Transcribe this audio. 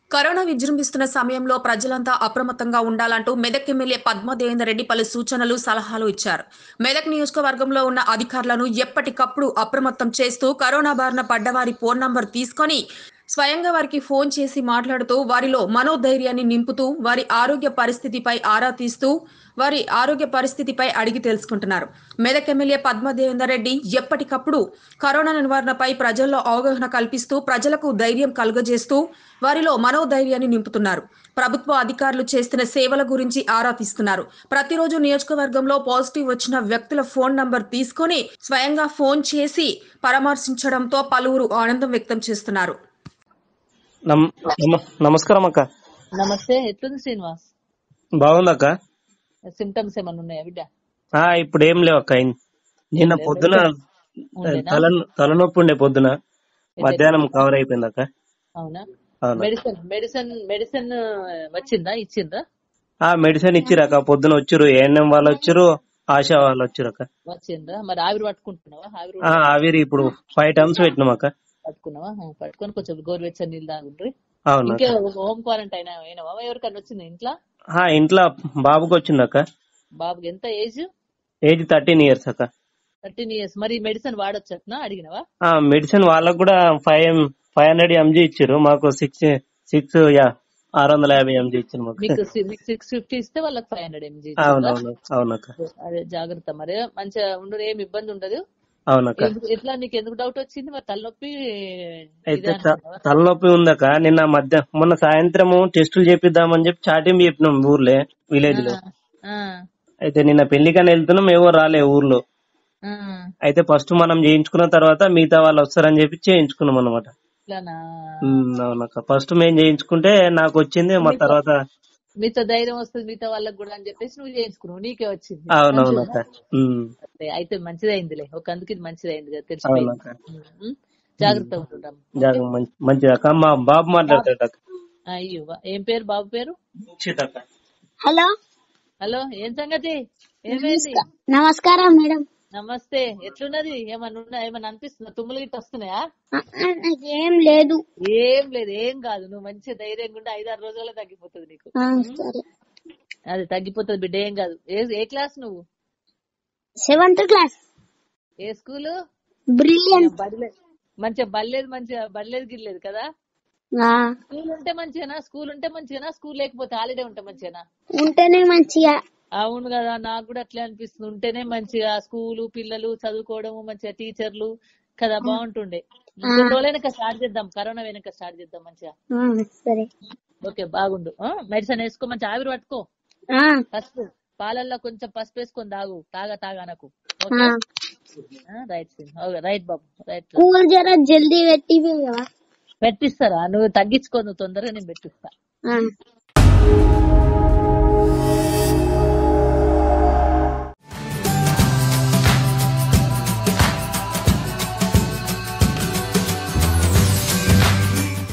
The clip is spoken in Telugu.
కరోనా విజృంభిస్తున్న సమయంలో ప్రజలంతా అప్రమత్తంగా ఉండాలంటూ మెదక్ ఎమ్మెల్యే పద్మదేవేందర్ రెడ్డి పలు సూచనలు సలహాలు ఇచ్చారు మెదక్ నియోజకవర్గంలో ఉన్న అధికారులను ఎప్పటికప్పుడు అప్రమత్తం చేస్తూ కరోనా బారిన పడ్డవారి ఫోన్ నంబర్ తీసుకొని స్వయంగా వారికి ఫోన్ చేసి మాట్లాడుతూ వారిలో మనోధైర్యాన్ని నింపుతూ వారి ఆరోగ్య పరిస్థితిపై ఆరా తీస్తూ వారి ఆరోగ్య పరిస్థితిపై అడిగి తెలుసుకుంటున్నారు మెదక్ ఎమ్మెల్యే పద్మదేవేందర్ రెడ్డి ఎప్పటికప్పుడు కరోనా నివారణపై ప్రజల్లో అవగాహన కల్పిస్తూ ప్రజలకు ధైర్యం కలుగజేస్తూ వారిలో మనోధైర్యాన్ని నింపుతున్నారు ప్రభుత్వ అధికారులు చేస్తున్న సేవల గురించి ఆరా తీస్తున్నారు ప్రతిరోజు నియోజకవర్గంలో పాజిటివ్ వచ్చిన వ్యక్తుల ఫోన్ నంబర్ తీసుకొని స్వయంగా ఫోన్ చేసి పరామర్శించడంతో పలువురు ఆనందం వ్యక్తం చేస్తున్నారు నమ్- నమ- నమస్కారం అక్క నమస్తే ఎట్లుంది శ్రీనివాస్ బాగుందక్క సిమ్టమ్స్ ఏమైనా ఉన్నాయా బిడ్డ ఆ, ఇప్పుడు ఏం లేవు అక్క ఇన్- నిన్న పొద్దున ఉండేనా? తల తలనొప్పి ఉండే పొద్దున మధ్యాహ్నం కవర్ అయిపోయింది అక్క అవునా అవును మెడిసిన్ మెడిసిన్ మెడిసిన్ వచ్చిందా ఇచ్చిందా ఆ మెడిసిన్ ఇచ్చిరక్క పొద్దున వచ్చిర్రు ఏఎన్ఎం వాళ్ళు వచ్చిర్రు ఆశా వాళ్ళు వచ్చిర్రు అక్క వచ్చిందా మరి ఆవిరి పట్టుకుంటున్నావా ఆవిరి ఆ, ఆవిరి ఇప్పుడు ఫైవ్ టైమ్స్ పెట్టినాం అక్క పట్టుకున్నావా ఆ, పట్టుకొని కొంచెం గోరువెచ్చని నీళ్ళు తాగుండ్రి అవును ఇంకే హోమ్ క్వారంటైన్ అయినావా ఎవరికన్నా వచ్చింది ఇంట్లో ఆ, ఇంట్లో బాబుకి వచ్చింది అక్క బాబుకి ఎంత ఏజ్ ఏజ్ థర్టీన్ ఇయర్స్ అక్క థర్టీన్ ఇయర్స్ మరి మెడిసిన్ వాడొచ్చట్నా అడిగినవా ఆ మెడిసిన్ వాళ్ళకు కూడా ఫైవ్ ఫైవ్ హండ్రెడ్ ఎంజీ ఇచ్చారు మాకు సిక్స్ సిక్స్ యా ఆరు వందల యాభై ఎంజీ ఇచ్చారు మాకు మీకు సి- మీకు సిక్స్ ఫిఫ్టీ ఇస్తే వాళ్ళకి ఫైవ్ హండ్రెడ్ ఎంజీ అవునవును అవునక్క అదే జాగ్రత్త మరి మంచిగా ఉండదు ఏం ఇబ్బంది ఉండదు అవునక్క ఎందుకు- ఎట్లా నీకు ఎందుకు డౌట్ వచ్చింది మరి తలనొప్పి అయితే ఇదే త- అంటున్నావా? తలనొప్పి ఉందక నిన్న మధ్య మొన్న సాయంత్రము టెస్టులు చేపిద్దామని చెప్పి చాటింగ్ చెప్పినాం ఊర్లే విలేజ్ లో ఆ, అయితే నిన్న పెళ్లికని వెళ్తున్నాం ఏవో రాలే ఊర్లో ఆ, అయితే ఫస్ట్ మనం చేయించుకున్న తర్వాత మిగతా వాళ్ళు వస్తారని చెప్పి చేయించుకున్నాం అనమాట ఇట్లానా అవునక్క ఫస్ట్ మేము చేయించుకుంటే నాకు వచ్చింది మా తర్వాత మీతో ధైర్యం వస్తుంది మిగతా వాళ్ళకి కూడా అని చెప్పేసి నువ్వు చేయించుకున్నావు నీకే వచ్చింది అవునవునక్క ఉమ్, అంతే. అయితే మంచిదైందిలే ఒక అందుకు ఇది మంచిదైంది కదా తెలిసిపోయింది అవునక్క ఉమ్, జాగ్రత్తగా ఉంటుంటాం జాగ్రత్త మంచి మంచిదక్క మా బాబు మాట్లాడతాడు అక్క అయ్యో ఏం పేరు బాబు పేరు దీక్షిత్ అక్క హలో హలో ఏం సంగతి ఏమైంది నమస్కారం మేడం నమస్తే ఎట్లున్నది ఏమన్నా ఉన్నా ఏమన్నా అనిపిస్తుందా తుమ్ములు గిట్ట వస్తున్నాయా ఆ, ఆ, నాకేం లేదు ఏం లేదు ఏం కాదు నువ్వు మంచిగా ధైర్యంగా ఉంటే ఐదారు రోజుల్లో తగ్గిపోతుంది నీకు ఆ, సరే అది తగ్గిపోతుంది బిడ్డ ఏం కాదు ఏ ఏ క్లాస్ నువ్వు సెవెంత్ క్లాస్ ఏ స్కూలు బ్రిలియంట్ బడిలేదు మంచిగా బల్లేదు మంచిగా బల్లేదు గిల్లేదు కదా స్కూల్ ఉంటే మంచిగానా స్కూల్ ఉంటే మంచిగానా స్కూల్ లేకపోతే హాలిడే ఉంటే మంచిగానా ఉంటేనే మంచిగా అవును కదా నాకు కూడా అట్లే అనిపిస్తుంది ఉంటేనే మంచిగా స్కూలు పిల్లలు చదువుకోవడము మంచిగా టీచర్లు కదా బాగుంటుండే కొన్ని రోజులు వెనక స్టార్ట్ చేద్దాం కరోనా వెనక స్టార్ట్ చేద్దాం మంచిగా ఆ, సరే ఓకే బాగుండు మెడిసిన్ వేసుకో మంచి ఆవిరి పట్టుకో ఆ, పసుపు పాలల్లో కొంచెం పసుపు వేసుకొని తాగు తాగా తాగా నాకు ఆ. రైట్ రైట్ బాబు రైట్ స్కూల్ జర జల్దీ పెట్టి పెట్టిస్తారా నువ్వు తగ్గించుకో నువ్వు తొందరగా నేను పెట్టిస్తా ఆ